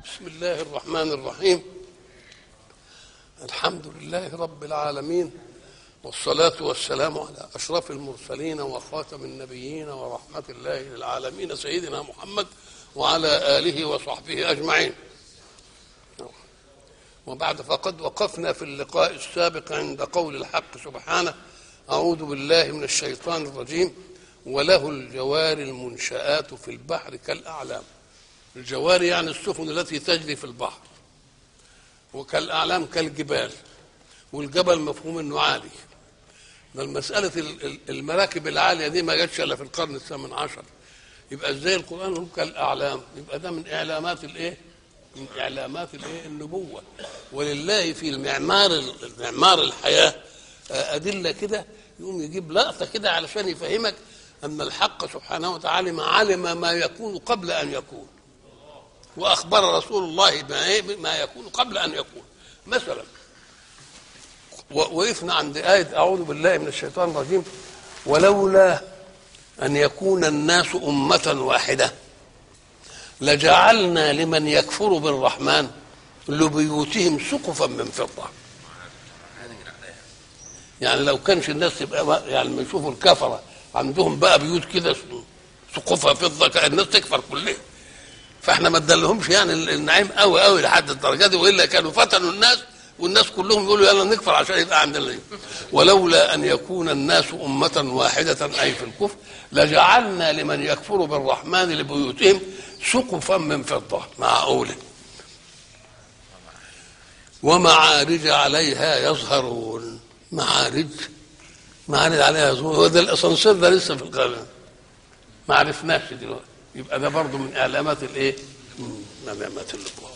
بسم الله الرحمن الرحيم الحمد لله رب العالمين والصلاة والسلام على أشرف المرسلين وخاتم النبيين ورحمة الله للعالمين سيدنا محمد وعلى آله وصحبه أجمعين وبعد فقد وقفنا في اللقاء السابق عند قول الحق سبحانه أعوذ بالله من الشيطان الرجيم وله الجوار المنشآت في البحر كالأعلام الجوار يعني السفن التي تجري في البحر وكالأعلام كالجبال والجبل مفهوم انه عالي بل مسألة المراكب العالية دي ما جاتش إلا في القرن الثامن عشر يبقى ازاي القرآن يقول كالأعلام يبقى ده من إعلامات الإيه؟ من إعلامات الإيه؟ النبوة ولله في المعمار معمار الحياة أدلة كده يقوم يجيب لقطة كده علشان يفهمك أن الحق سبحانه وتعالى ما علم ما يكون قبل أن يكون واخبر رسول الله ما ما يكون قبل ان يكون مثلا وقفنا عند آية أعوذ بالله من الشيطان الرجيم ولولا أن يكون الناس أمة واحدة لجعلنا لمن يكفر بالرحمن لبيوتهم سقفا من فضة يعني لو كانش الناس تبقى يعني لما يشوفوا الكفرة عندهم بقى بيوت كده سقوفها فضة كان الناس تكفر كلها فاحنا ما ادالهمش يعني النعيم قوي قوي لحد الدرجه دي والا كانوا فتنوا الناس والناس كلهم يقولوا يلا نكفر عشان يبقى عندنا ولولا ان يكون الناس امه واحده اي في الكفر لجعلنا لمن يكفر بالرحمن لبيوتهم سقفا من فضه معقوله ومعارج عليها يظهرون معارج معارج عليها يظهرون هو ده الاسانسير ده لسه في القلم ما عرفناش دلوقتي يبقى ده برضه من اعلامات الايه؟ من علامات النبوه.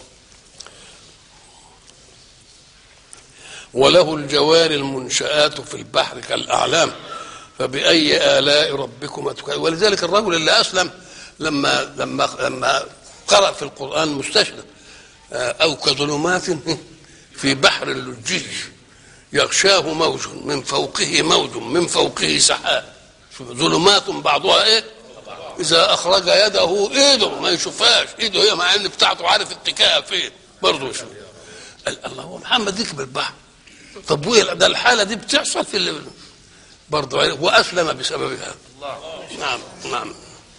وله الجوار المنشآت في البحر كالأعلام فبأي آلاء ربكما تكذبان ولذلك الرجل اللي أسلم لما لما لما قرأ في القرآن مستشهد أو كظلمات في بحر اللجي يغشاه موج من فوقه موج من فوقه سحاب ظلمات بعضها ايه؟ اذا اخرج يده ايده ما يشوفهاش ايده هي مع ان بتاعته عارف اتكاءها فين برضه يشوف قال الله هو محمد يكبر البحر طب وايه ده الحاله دي بتحصل في اللي برضه واسلم بسببها نعم نعم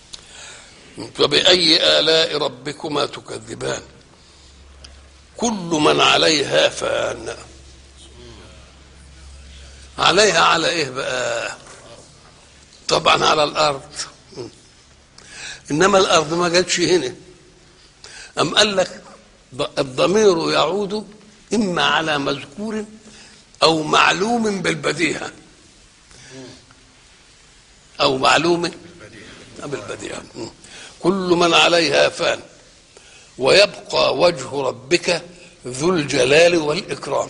فبأي آلاء ربكما تكذبان كل من عليها فان عليها على ايه بقى طبعا على الارض انما الارض ما جاتش هنا ام قال لك الضمير يعود اما على مذكور او معلوم بالبديهه او معلوم بالبديهه كل من عليها فان ويبقى وجه ربك ذو الجلال والاكرام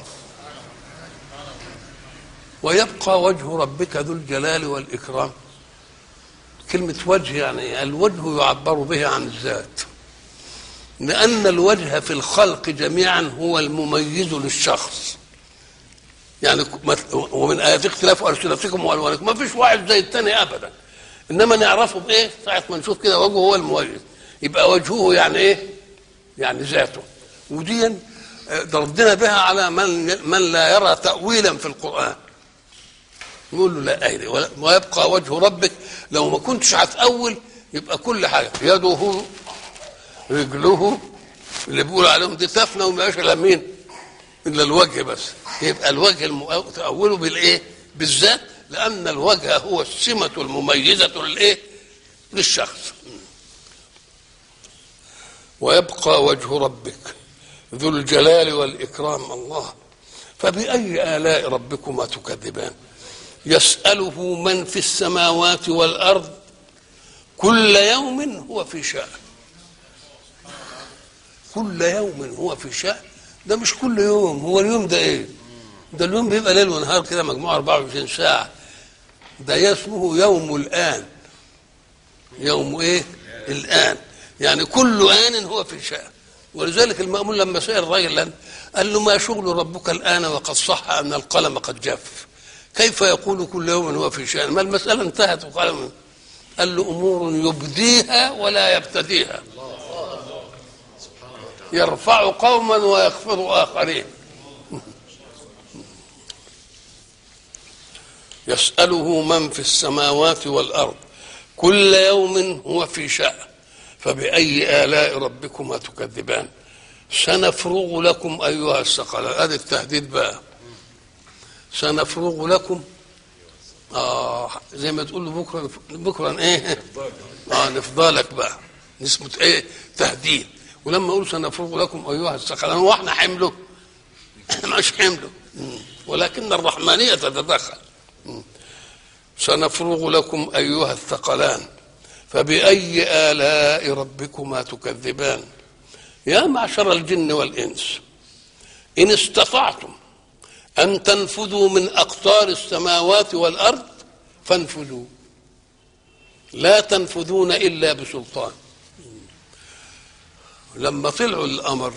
ويبقى وجه ربك ذو الجلال والاكرام كلمة وجه يعني الوجه يعبر به عن الذات لأن الوجه في الخلق جميعا هو المميز للشخص يعني ومن آيات اختلاف ألسنتكم وألوانكم ما فيش واحد زي الثاني أبدا إنما نعرفه بإيه ساعة ما نشوف كده وجهه هو المميز يبقى وجهه يعني إيه يعني ذاته ودي ردنا بها على من من لا يرى تأويلا في القرآن يقول له لا أيدي ويبقى وجه ربك لو ما كنتش هتأول يبقى كل حاجة يده رجله اللي بيقول عليهم دي تفنى وما الا مين؟ إلا الوجه بس يبقى الوجه المؤ... تأوله بالإيه؟ بالذات لأن الوجه هو السمة المميزة للإيه؟ للشخص ويبقى وجه ربك ذو الجلال والإكرام الله فبأي آلاء ربكما تكذبان؟ يسأله من في السماوات والأرض كل يوم هو في شأن كل يوم هو في شأن ده مش كل يوم هو اليوم ده ايه ده اليوم بيبقى ليل ونهار كده مجموعة 24 ساعة ده اسمه يوم الآن يوم ايه الآن يعني كل آن هو في شأن ولذلك المأمون لما سأل رجلا قال له ما شغل ربك الآن وقد صح أن القلم قد جف كيف يقول كل يوم هو في شأن ما المسألة انتهت وقال قال له أمور يبديها ولا يبتديها يرفع قوما ويخفض اخرين يساله من في السماوات والارض كل يوم هو في شأن فبأي آلاء ربكما تكذبان سنفرغ لكم أيها الثقلان هذا التهديد بقى سنفرغ لكم آه زي ما تقول بكرة بكرة إيه آه نفضلك بقى اسمه إيه تهديد ولما أقول سنفرغ لكم أيها الثقلان هو إحنا حمله إحنا مش حمله ولكن الرحمانية تتدخل سنفرغ لكم أيها الثقلان فبأي آلاء ربكما تكذبان يا معشر الجن والإنس إن استطعتم أن تنفذوا من أقطار السماوات والأرض فانفذوا لا تنفذون إلا بسلطان لما طلعوا للأمر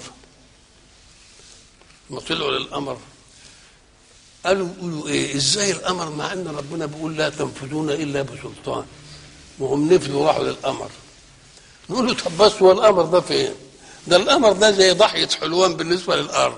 لما طلعوا للأمر قالوا يقولوا ايه ازاي الامر مع ان ربنا بيقول لا تنفذون الا بسلطان وهم نفذوا راحوا للامر نقول له طب بس هو الامر ده فين ده الامر ده زي ضحيه حلوان بالنسبه للارض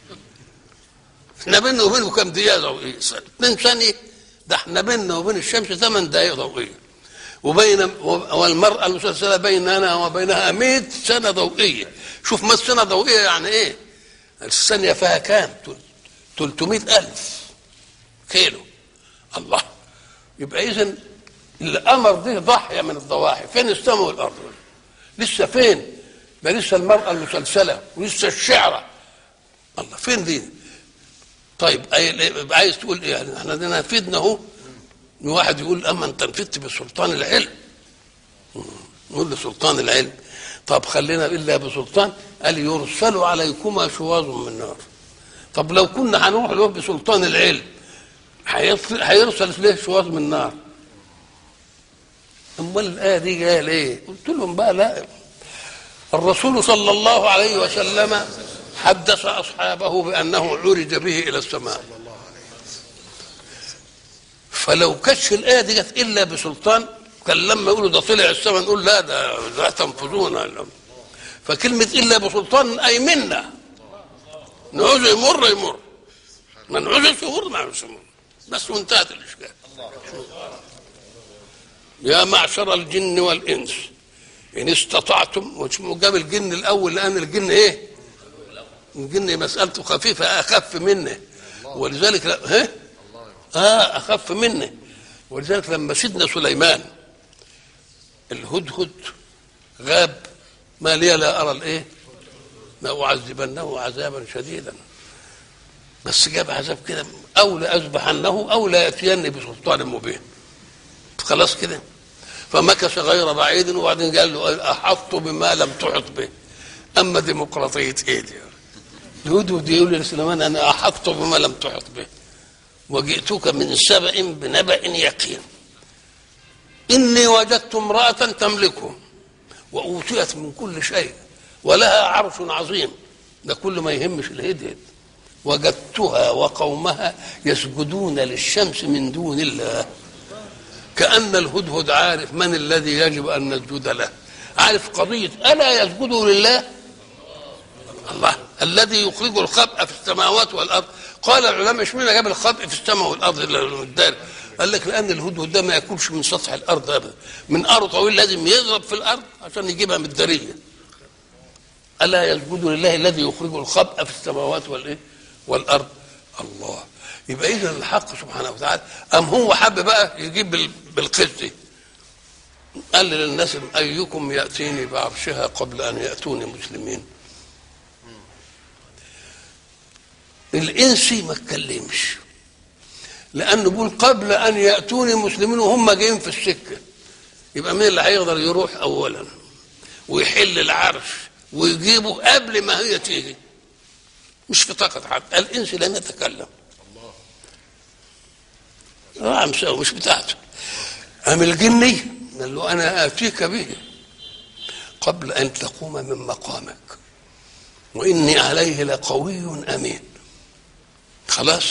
احنا بيننا وبينه كم دقيقه ضوئيه اثنين ثانيه ده احنا بيننا وبين الشمس ثمان دقائق ضوئيه وبين والمرأة المسلسلة بيننا وبينها 100 سنة ضوئية شوف 100 سنة ضوئية يعني ايه الثانية فيها كام 300 ألف كيلو الله يبقى إذا الأمر دي ضاحية من الضواحي فين السماء والأرض لسه فين ده لسه المرأة المسلسلة ولسه الشعرة الله فين دي طيب عايز تقول ايه يعني احنا نفذنا اهو واحد يقول اما انت نفذت بسلطان العلم نقول له سلطان العلم طب خلينا الا بسلطان قال يرسل عليكما شواظ من نار طب لو كنا هنروح له بسلطان العلم هيرسل ليه شواظ من نار امال الايه دي جايه ليه قلت لهم بقى لا الرسول صلى الله عليه وسلم حدث اصحابه بانه عرج به الى السماء فلو كانش الايه دي جت الا بسلطان كان لما يقولوا ده طلع السماء نقول لا ده لا تنفذون فكلمه الا بسلطان اي منا نعوزه يمر يمر ما نعوزه يمر ما نعوزه يمر بس وانتهت الاشكال يا معشر الجن والانس ان استطعتم جاب الجن الاول لان الجن ايه الجن مسألته خفيفة أخف منه ولذلك لا ها آه أخف منه ولذلك لما سيدنا سليمان الهدهد غاب ما لي لا أرى الإيه لأعذبنه عذابا شديدا بس جاب عذاب كده أو لأذبحنه أو ليأتيني بسلطان مبين خلاص كده فمكث غير بعيد وبعدين قال له أحطت بما لم تحط به أما ديمقراطية إيه دي الهدهد يقول لسليمان انا احطت بما لم تحط به وجئتك من سبأ بنبأ يقين اني وجدت امرأة تملكهم واوتيت من كل شيء ولها عرش عظيم ده كل ما يهمش الهدهد وجدتها وقومها يسجدون للشمس من دون الله كأن الهدهد عارف من الذي يجب أن نسجد له عارف قضية ألا يسجدوا لله الله الذي يخرج الخبء في السماوات والارض قال العلماء اشمعنى جاب الخبء في السماء والارض الدار قال لك لان الهدهد ده ما ياكلش من سطح الارض ابدا من ارض طويل لازم يضرب في الارض عشان يجيبها من الداريه الا يسجد لله الذي يخرج الخبء في السماوات والايه والارض الله يبقى اذا الحق سبحانه وتعالى ام هو حب بقى يجيب بالقسط قال للناس ايكم ياتيني بعرشها قبل ان ياتوني مسلمين الانسي ما اتكلمش لانه بيقول قبل ان ياتوني مسلمين وهم جايين في السكه يبقى مين اللي هيقدر يروح اولا ويحل العرش ويجيبه قبل ما هي تيجي مش في طاقة حد الإنس لم يتكلم اه مساوي مش بتاعته أم الجني قال له أنا آتيك به قبل أن تقوم من مقامك وإني عليه لقوي أمين خلاص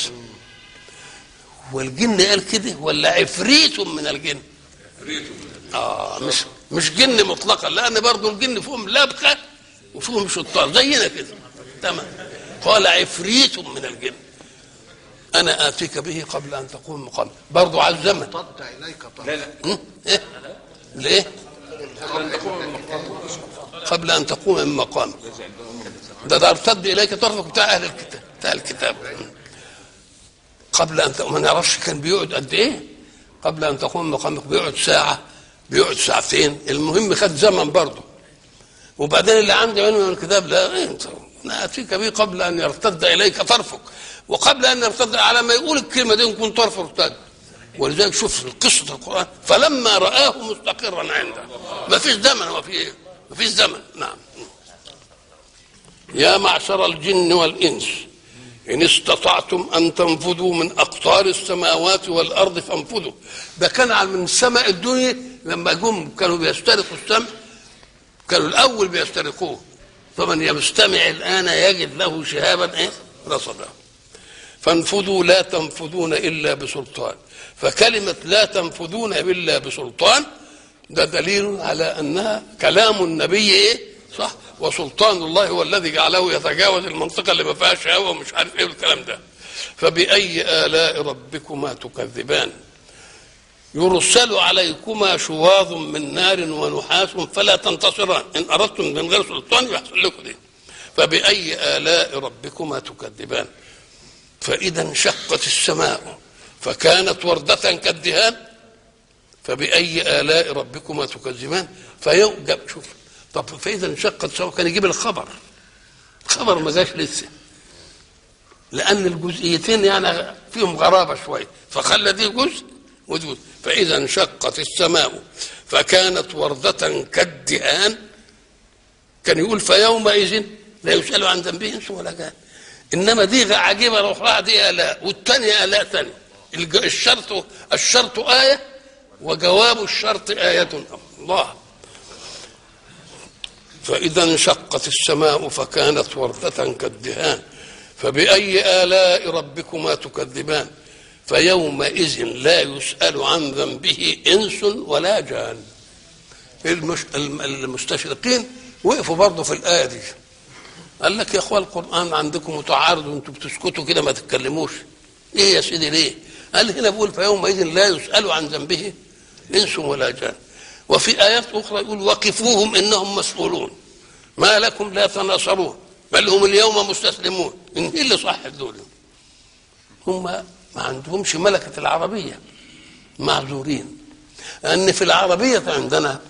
والجن قال كده ولا عفريت من الجن اه مش مش جن مطلقا لان برضه الجن فيهم لبخه وفيهم شطار زينا كده تمام قال عفريت من الجن انا اتيك به قبل ان تقوم مقام برضه على الزمن ارتد اليك طرفك لا لا م? ايه ليه قبل ان تقوم من مقامك ده ده ارتد اليك طرفك بتاع اهل الكتاب بتاع الكتاب قبل ان تقوم ما نعرفش كان بيقعد قد ايه قبل ان تقوم من مقامك بيقعد ساعه بيقعد ساعتين المهم خد زمن برضه وبعدين اللي عندي علم من الكتاب لا إيه انت انا اتيك به قبل ان يرتد اليك طرفك وقبل ان يرتد على ما يقول الكلمه دي يكون طرفه ارتد ولذلك شوف قصه القران فلما رآه مستقرا عنده ما فيش زمن وما في ما فيش زمن نعم يا معشر الجن والانس ان استطعتم ان تنفذوا من اقطار السماوات والارض فانفذوا ده كان على من سماء الدنيا لما جم كانوا بيسترقوا السمع كانوا الاول بيسترقوه فمن يستمع الان يجد له شهابا ايه رصدا فانفذوا لا تنفذون الا بسلطان فكلمه لا تنفذون الا بسلطان ده دليل على انها كلام النبي ايه صح وسلطان الله هو الذي جعله يتجاوز المنطقه اللي ما فيهاش هوا ومش عارف ايه والكلام ده فباي الاء ربكما تكذبان يرسل عليكما شواظ من نار ونحاس فلا تنتصران ان اردتم من غير سلطان يحصل لكم دي فباي الاء ربكما تكذبان فاذا انشقت السماء فكانت ورده كالدهان فباي الاء ربكما تكذبان فيوجب شوف طب فاذا انشقت السماء كان يجيب الخبر الخبر ما جاش لسه لان الجزئيتين يعني فيهم غرابه شويه فخلى دي جزء ودي جزء فاذا انشقت السماء فكانت ورده كالدهان كان يقول فيومئذ لا يسال عن ذنبه انس ولا جان انما دي عجيبه الاخرى دي الاء والثانيه الاء ثانيه الج- الشرط الشرط ايه وجواب الشرط ايه الله فإذا انشقت السماء فكانت وردة كالدهان فبأي آلاء ربكما تكذبان فيومئذ لا يسأل عن ذنبه إنس ولا جان المش... الم- المستشرقين وقفوا برضه في الآية دي قال لك يا اخوان القرآن عندكم متعارض وانتم بتسكتوا كده ما تتكلموش ايه يا سيدي ليه؟ قال هنا بيقول فيومئذ لا يسأل عن ذنبه انس ولا جان وفي آيات أخرى يقول وقفوهم إنهم مسؤولون ما لكم لا تناصرون بل هم اليوم مستسلمون إن إيه اللي صح دول هم ما عندهمش ملكة العربية معذورين أن في العربية عندنا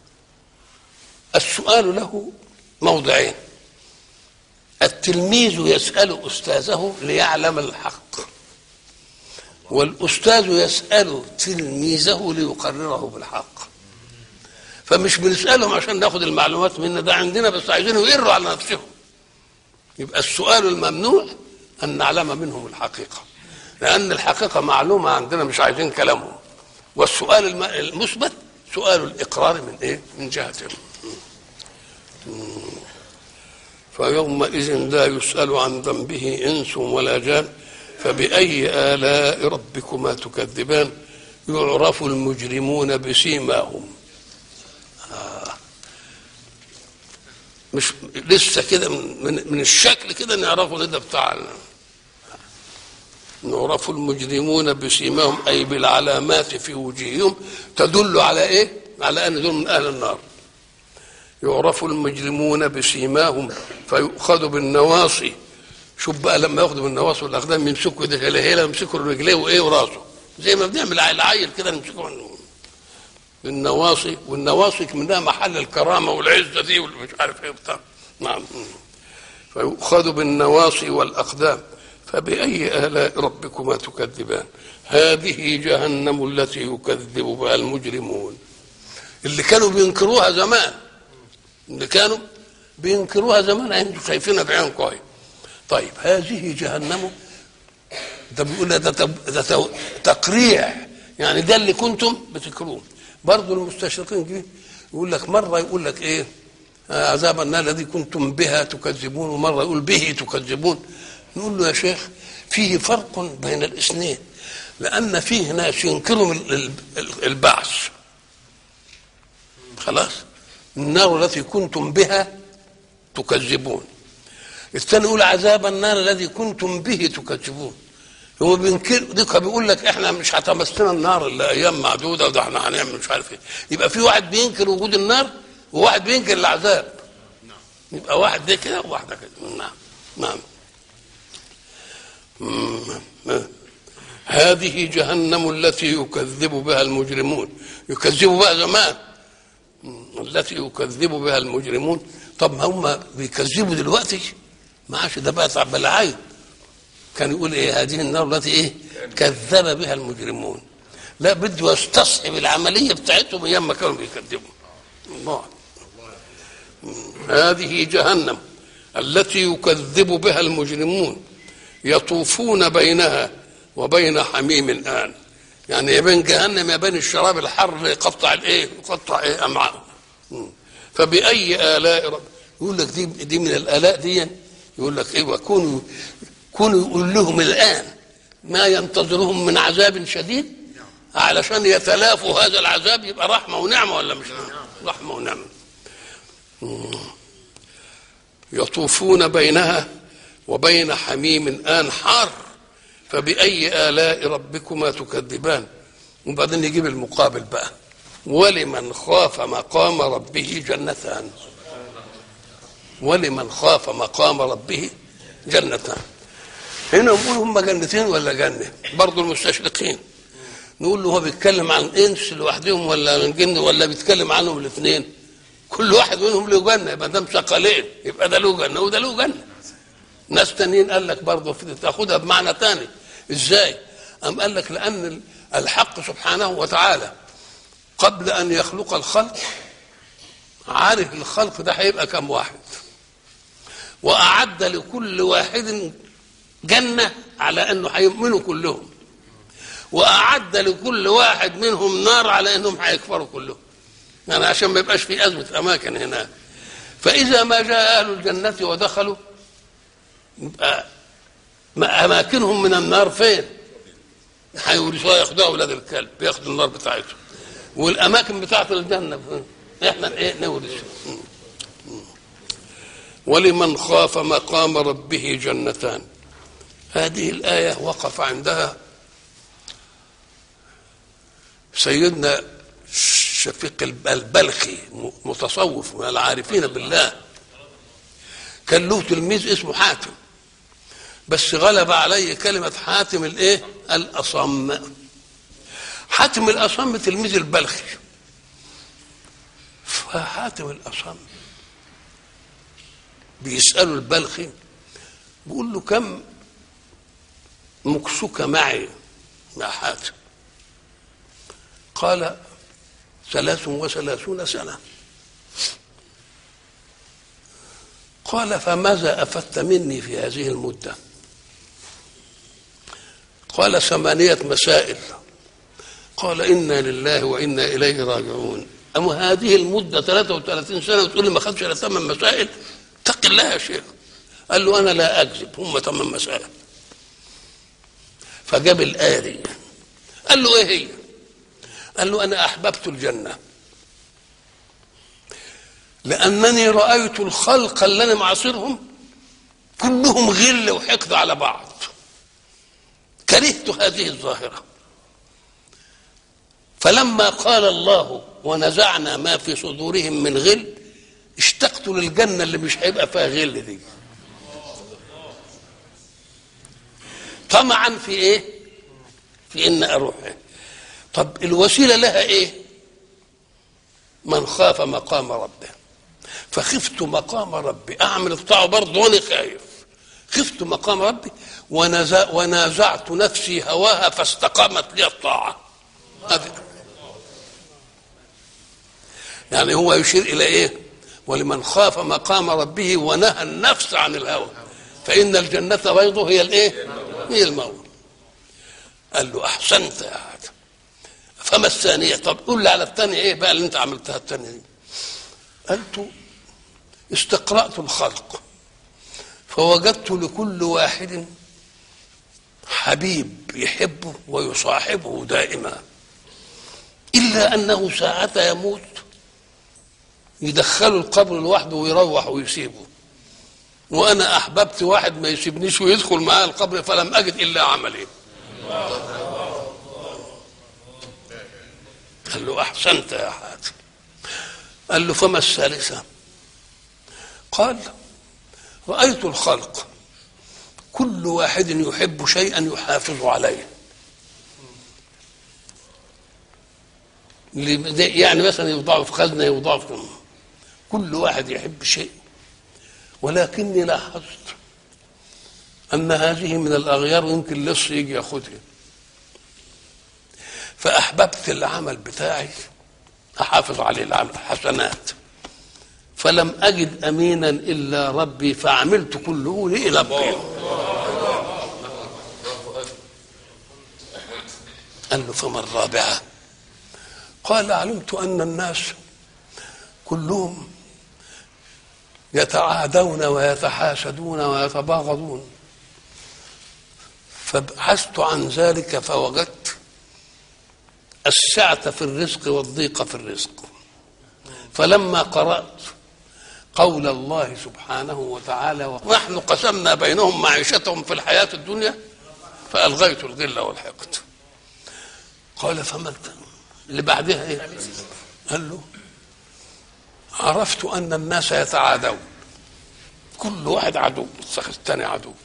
السؤال له موضعين التلميذ يسأل أستاذه ليعلم الحق والأستاذ يسأل تلميذه ليقرره بالحق فمش بنسألهم عشان ناخد المعلومات منا ده عندنا بس عايزينهم يقروا على نفسهم يبقى السؤال الممنوع أن نعلم منهم الحقيقة لأن الحقيقة معلومة عندنا مش عايزين كلامهم والسؤال الم- المثبت سؤال الإقرار من إيه؟ من جهتهم فيومئذ لا يسأل عن ذنبه إنس ولا جان فبأي آلاء ربكما تكذبان يعرف المجرمون بسيماهم آه. مش لسه كده من, من, من الشكل كده نعرفه ان ده بتاع نعرف المجرمون بسيماهم اي بالعلامات في وجوههم تدل على ايه؟ على ان دول من اهل النار يعرف المجرمون بسيماهم فيؤخذ بالنواصي شوف بقى لما ياخدوا بالنواصي والاقدام يمسكوا ده هلا يمسكوا رجليه وايه وراسه زي ما بنعمل العيل كده نمسكه من- بالنواصي والنواصي منها محل الكرامه والعزه دي والمش عارف ايه بتاع نعم فيؤخذ بالنواصي والاقدام فباي الاء ربكما تكذبان هذه جهنم التي يكذب بها المجرمون اللي كانوا بينكروها زمان اللي كانوا بينكروها زمان انتوا شايفينها بعينكم اهي طيب هذه جهنم ده بيقول ده, ده, ده تو- تقريع يعني ده اللي كنتم بتكروه برضه المستشرقين جه يقول لك مره يقول لك ايه آه، عذاب النار الذي كنتم بها تكذبون ومره يقول به تكذبون نقول له يا شيخ فيه فرق بين الاثنين لان فيه ناس ينكروا ال- ال- ال- البعث خلاص النار التي كنتم بها تكذبون الثاني يقول عذاب النار الذي كنتم به تكذبون هو بينكر ديك بيقول لك احنا مش هتمسنا النار الا ايام معدوده وده احنا هنعمل مش عارف ايه يبقى في واحد بينكر وجود النار وواحد بينكر العذاب يبقى واحد ده كده وواحد ده كده نعم نعم مم. هذه جهنم التي يكذب بها المجرمون يكذب بها زمان مم. التي يكذب بها المجرمون طب ما هم بيكذبوا دلوقتي ما عادش ده بقى تعب بالعين كان يقول ايه هذه النار التي ايه كذب بها المجرمون لا بده يستصحب العمليه بتاعتهم ايام ما كانوا بيكذبوا الله هذه جهنم التي يكذب بها المجرمون يطوفون بينها وبين حميم آن يعني يا بين جهنم يا بين الشراب الحر اللي يقطع الايه يقطع ايه امعاء فبأي آلاء رب يقول لك دي دي من الآلاء دي يقول لك ايوه كونوا كونوا يقول لهم الآن ما ينتظرهم من عذاب شديد علشان يتلافوا هذا العذاب يبقى رحمة ونعمة ولا مش رحمة ونعمة يطوفون بينها وبين حميم آن حار فبأي آلاء ربكما تكذبان وبعدين يجيب المقابل بقى ولمن خاف مقام ربه جنتان ولمن خاف مقام ربه جنتان هنا نقول هم جنتين ولا جنة برضه المستشرقين نقول له هو بيتكلم عن انس لوحدهم ولا عن جن ولا بيتكلم عنهم الاثنين كل واحد منهم له جنه يبقى ده ثقلين يبقى ده له جنه وده له جنه ناس تانيين قال لك برضه تاخدها بمعنى تاني ازاي؟ أم قال لك لأن الحق سبحانه وتعالى قبل أن يخلق الخلق عارف الخلق ده هيبقى كم واحد وأعد لكل واحد جنة على أنه هيؤمنوا كلهم وأعد لكل واحد منهم نار على أنهم هيكفروا كلهم يعني عشان ما يبقاش في أزمة أماكن هناك فإذا ما جاء أهل الجنة ودخلوا يبقى أماكنهم من النار فين؟ هيورثوها ياخدوها أولاد الكلب بياخدوا النار بتاعتهم والأماكن بتاعت الجنة فين؟ إحنا إيه نورث ولمن خاف مقام ربه جنتان هذه الآية وقف عندها سيدنا شفيق البلخي متصوف من العارفين بالله كان له تلميذ اسمه حاتم بس غلب عليه كلمة حاتم الايه الأصم حاتم الأصم تلميذ البلخي فحاتم الأصم بيسأله البلخي بيقول له كم مكسك معي مع حاتم قال ثلاث وثلاثون سنة قال فماذا أفدت مني في هذه المدة قال ثمانية مسائل قال إنا لله وإنا إليه راجعون أما هذه المدة 33 سنة وتقول لي ما خدش إلا ثمان مسائل اتق الله يا شيخ قال له أنا لا أكذب هم ثمان مسائل فجاب الآية دي قال له إيه هي؟ قال له أنا أحببت الجنة لأنني رأيت الخلق اللي أنا معاصرهم كلهم غل وحقد على بعض كرهت هذه الظاهرة فلما قال الله ونزعنا ما في صدورهم من غل اشتقت للجنة اللي مش هيبقى فيها غل دي طمعا في ايه في ان اروح طب الوسيلة لها ايه من خاف مقام ربه فخفت مقام ربي اعمل الطاعه برضه وانا خايف خفت مقام ربي ونزع ونازعت نفسي هواها فاستقامت لي الطاعه هذه يعني هو يشير الى ايه ولمن خاف مقام ربه ونهى النفس عن الهوى فان الجنه بيضه هي الايه هي الموت قال له احسنت يا هذا فما الثانيه طب قول لي على الثانيه ايه بقى اللي انت عملتها الثانيه دي قلت استقرأت الخلق فوجدت لكل واحد حبيب يحبه ويصاحبه دائما إلا أنه ساعة يموت يدخله القبر لوحده ويروح ويسيبه وانا احببت واحد ما يسيبنيش ويدخل معايا القبر فلم اجد الا عملي قال له احسنت يا حاتم قال له فما الثالثه قال رايت الخلق كل واحد يحب شيئا يحافظ عليه يعني مثلا يوضعه في خزنه يوضعه في كل واحد يحب شيء ولكني لاحظت ان هذه من الاغيار يمكن لص يجي ياخذها فاحببت العمل بتاعي احافظ عليه العمل حسنات فلم اجد امينا الا ربي فعملت كله لابقيه قال له فما الرابعه قال علمت ان الناس كلهم يتعادون ويتحاسدون ويتباغضون فبحثت عن ذلك فوجدت السعة في الرزق والضيق في الرزق فلما قرأت قول الله سبحانه وتعالى ونحن قسمنا بينهم معيشتهم في الحياة الدنيا فألغيت الغل والحقد قال فما اللي بعدها ايه قال له عرفت ان الناس يتعادون كل واحد عدو الثاني عدو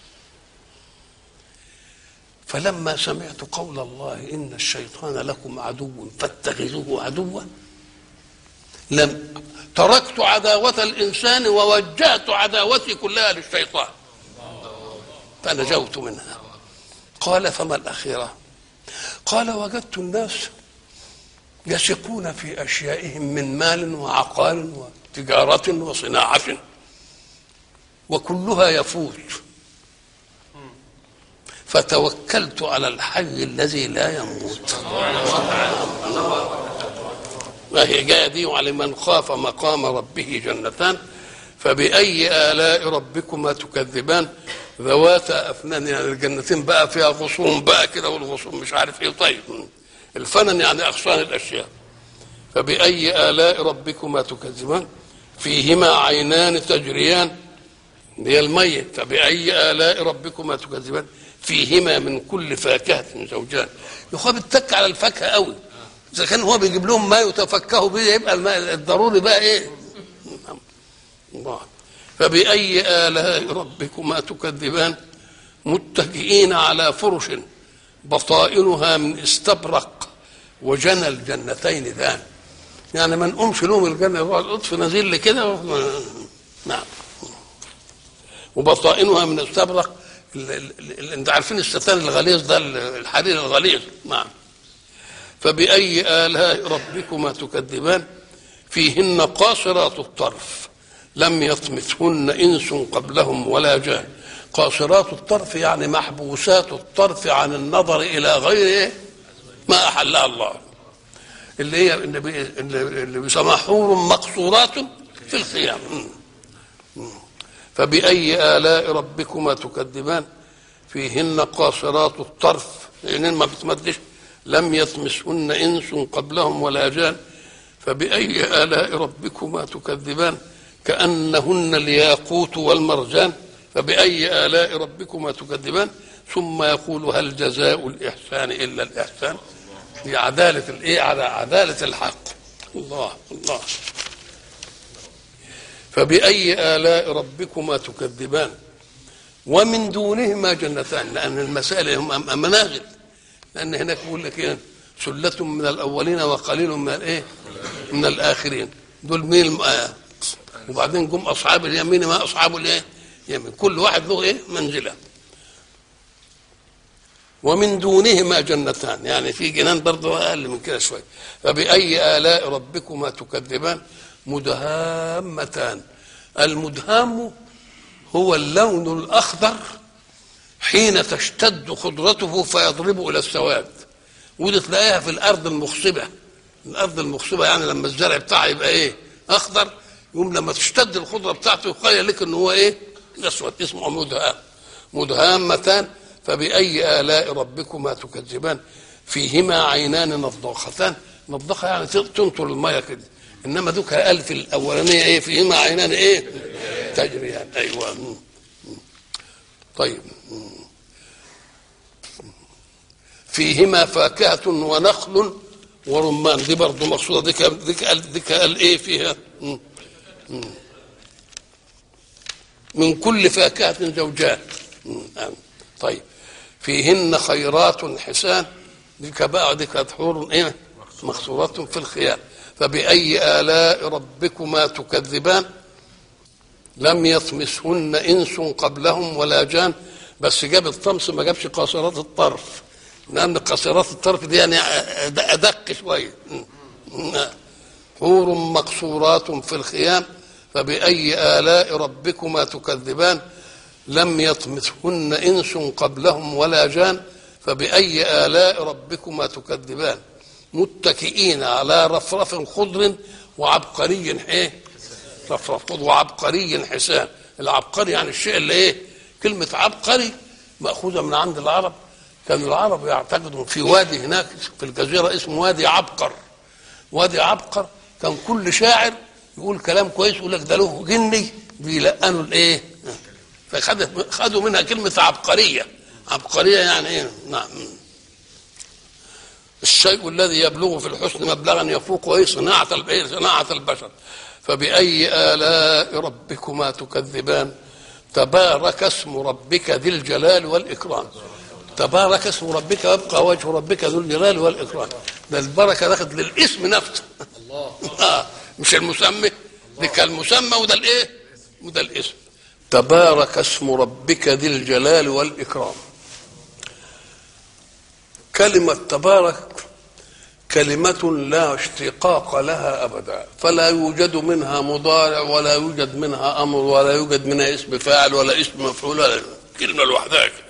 فلما سمعت قول الله ان الشيطان لكم عدو فاتخذوه عدوا لم تركت عداوة الإنسان ووجهت عداوتي كلها للشيطان فنجوت منها قال فما الأخيرة قال وجدت الناس يثقون في أشيائهم من مال وعقار وتجارة وصناعة وكلها يفوت فتوكلت على الحي الذي لا يموت وهي جايه دي وعلى من خاف مقام ربه جنتان فبأي آلاء ربكما تكذبان ذواتا أفنان يعني الجنتين بقى فيها غصون بقى كده والغصون مش عارف ايه طيب الفنن يعني أغصان الأشياء فبأي آلاء ربكما تكذبان فيهما عينان تجريان هي المية فبأي آلاء ربكما تكذبان فيهما من كل فاكهة زوجان يخاف التك على الفاكهة قوي إذا كان هو بيجيب لهم ما يتفكهوا به يبقى الماء الضروري بقى إيه الله فبأي آلاء ربكما تكذبان متكئين على فرش بطائنها من استبرق وجنى الجنتين ذان يعني ما نقومش لهم الجنه يقعد اطفي نزيل كده نعم وبطائنها من استبرق انت عارفين الستان الغليظ ده الحرير الغليظ نعم فبأي آلاء ربكما تكذبان فيهن قاصرات الطرف لم يطمثهن إنس قبلهم ولا جان قاصرات الطرف يعني محبوسات الطرف عن النظر إلى غير ما أحلها الله اللي هي اللي بيسمى حور مقصورات في الخيام فبأي آلاء ربكما تكذبان فيهن قاصرات الطرف لأن ما بتمدش لم يطمسهن إنس قبلهم ولا جان فبأي آلاء ربكما تكذبان كأنهن الياقوت والمرجان فبأي آلاء ربكما تكذبان ثم يقول هل جزاء الإحسان إلا الإحسان دي عدالة الإيه على عدالة الحق الله الله فبأي آلاء ربكما تكذبان ومن دونهما جنتان لأن المسائل هم منازل لأن هناك بيقول لك إيه سلة من الأولين وقليل من الإيه من الآخرين دول مين آه. وبعدين جم أصحاب اليمين ما أصحاب الإيه يمين كل واحد له إيه منزلة ومن دونهما جنتان يعني في جنان برضه أقل من كده شوية فبأي آلاء ربكما تكذبان مدهامتان المدهام هو اللون الأخضر حين تشتد خضرته فيضرب إلى السواد ودي تلاقيها في الأرض المخصبة الأرض المخصبة يعني لما الزرع بتاعها يبقى إيه أخضر يقوم لما تشتد الخضرة بتاعته يخيل لك إن هو إيه أسود اسمه مدهام مدهامتان فبأي آلاء ربكما تكذبان فيهما عينان نضاختان نضاخة يعني تنطر المية كده انما دوك قال في الاولانيه ايه فيهما عينان ايه تجريان ايوه مم. مم. طيب مم. فيهما فاكهة ونخل ورمان دي برضه مقصودة دي كان دي كان دي قال ايه فيها مم. مم. من كل فاكهة زوجان مم. نعم. طيب فيهن خيرات حسان دي بقى دي كانت حور ايه مقصورات في الخيام فبأي آلاء ربكما تكذبان لم يطمسهن إنس قبلهم ولا جان بس جاب الطمس ما جابش قاصرات الطرف لأن قاصرات الطرف دي يعني أدق شوية حور مقصورات في الخيام فبأي آلاء ربكما تكذبان لم يطمثهن إنس قبلهم ولا جان فبأي آلاء ربكما تكذبان متكئين على رفرف خضر وعبقري ايه رفرف خضر وعبقري حسان العبقري يعني الشيء اللي ايه كلمة عبقري مأخوذة من عند العرب كان العرب يعتقدوا في وادي هناك في الجزيرة اسمه وادي عبقر وادي عبقر كان كل شاعر يقول كلام كويس يقول لك ده له جني بيلقنوا الايه فخدوا خدوا منها كلمة عبقرية عبقرية يعني ايه نعم الشيء الذي يبلغ في الحسن مبلغا يفوق ايه صناعة الايه صناعة البشر فبأي آلاء ربكما تكذبان تبارك اسم ربك ذي الجلال والإكرام تبارك اسم ربك ويبقى وجه ربك ذو الجلال والإكرام ده البركة دخلت للاسم نفسه الله مش المسمى ده كان المسمى وده الايه وده الاسم تبارك اسم ربك ذي الجلال والإكرام كلمة تبارك كلمة لا اشتقاق لها أبدا فلا يوجد منها مضارع ولا يوجد منها أمر ولا يوجد منها اسم فاعل ولا اسم مفعول ولا كلمة لوحدها كده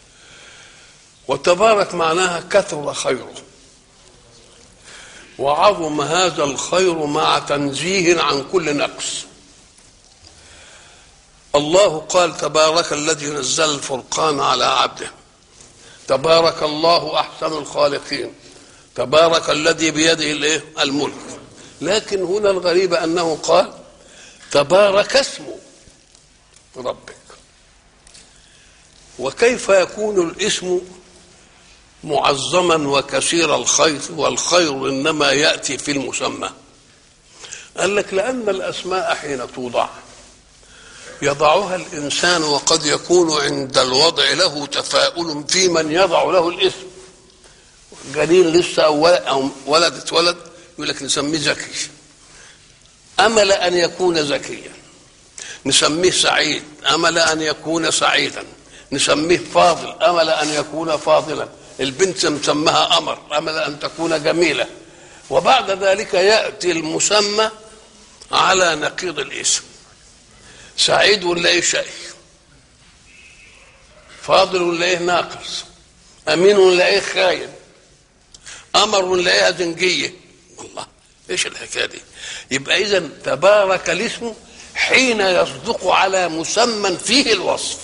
وتبارك معناها كثر خيره وعظم هذا الخير مع تنزيه عن كل نقص الله قال تبارك الذي نزل الفرقان على عبده تبارك الله احسن الخالقين تبارك الذي بيده الايه الملك لكن هنا الغريب انه قال تبارك اسم ربك وكيف يكون الاسم معظما وكثير الخير والخير انما ياتي في المسمى قال لك لان الاسماء حين توضع يضعها الانسان وقد يكون عند الوضع له تفاؤل في من يضع له الاسم جليل لسه او أو ولد اتولد يقول لك نسميه ذكي امل ان يكون ذكيا نسميه سعيد امل ان يكون سعيدا نسميه فاضل امل ان يكون فاضلا البنت مسماها قمر امل ان تكون جميله وبعد ذلك ياتي المسمى على نقيض الاسم سعيد ونلاقيه شقي فاضل ونلاقيه ناقص امين ونلاقيه خاين امر ونلاقيها زنجيه الله ايش الحكايه دي يبقى اذا تبارك الاسم حين يصدق على مسمى فيه الوصف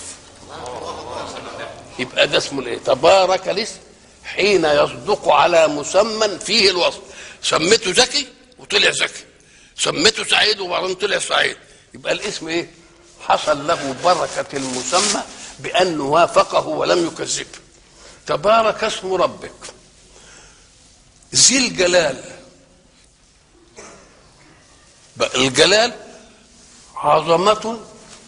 يبقى ده اسمه الايه تبارك الاسم حين يصدق على مسمى فيه الوصف سميته ذكي وطلع ذكي سميته سعيد وبعدين طلع سعيد يبقى الاسم ايه حصل له بركة المسمى بأنه وافقه ولم يكذبه تبارك اسم ربك ذي الجلال الجلال عظمة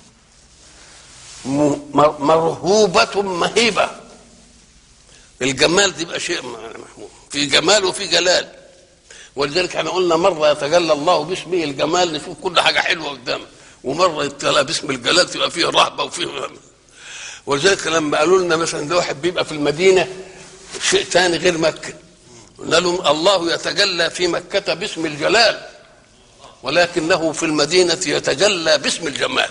مرهوبة مهيبة الجمال تبقى شيء محمود في جمال وفي جلال ولذلك احنا قلنا مرة يتجلى الله باسمه الجمال نشوف كل حاجة حلوة قدامنا ومرة يتجلى باسم الجلال تبقى فيه رهبة وفيه ولذلك لما قالوا لنا مثلا ده واحد بيبقى في المدينة شيء ثاني غير مكة قلنا لهم الله يتجلى في مكة باسم الجلال ولكنه في المدينة يتجلى باسم الجمال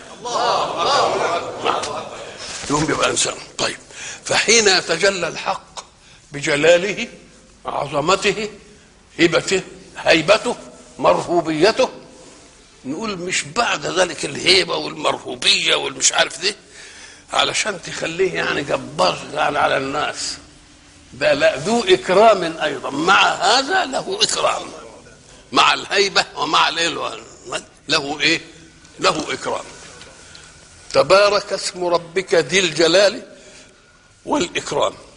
الله يوم يبقى إنسان طيب فحين يتجلى الحق بجلاله عظمته هبته هيبته مرهوبيته نقول مش بعد ذلك الهيبة والمرهوبية والمش عارف دي علشان تخليه يعني جبار يعني على الناس ده لا ذو إكرام أيضا مع هذا له إكرام مع الهيبة ومع الايه له ايه له اكرام تبارك اسم ربك ذي الجلال والإكرام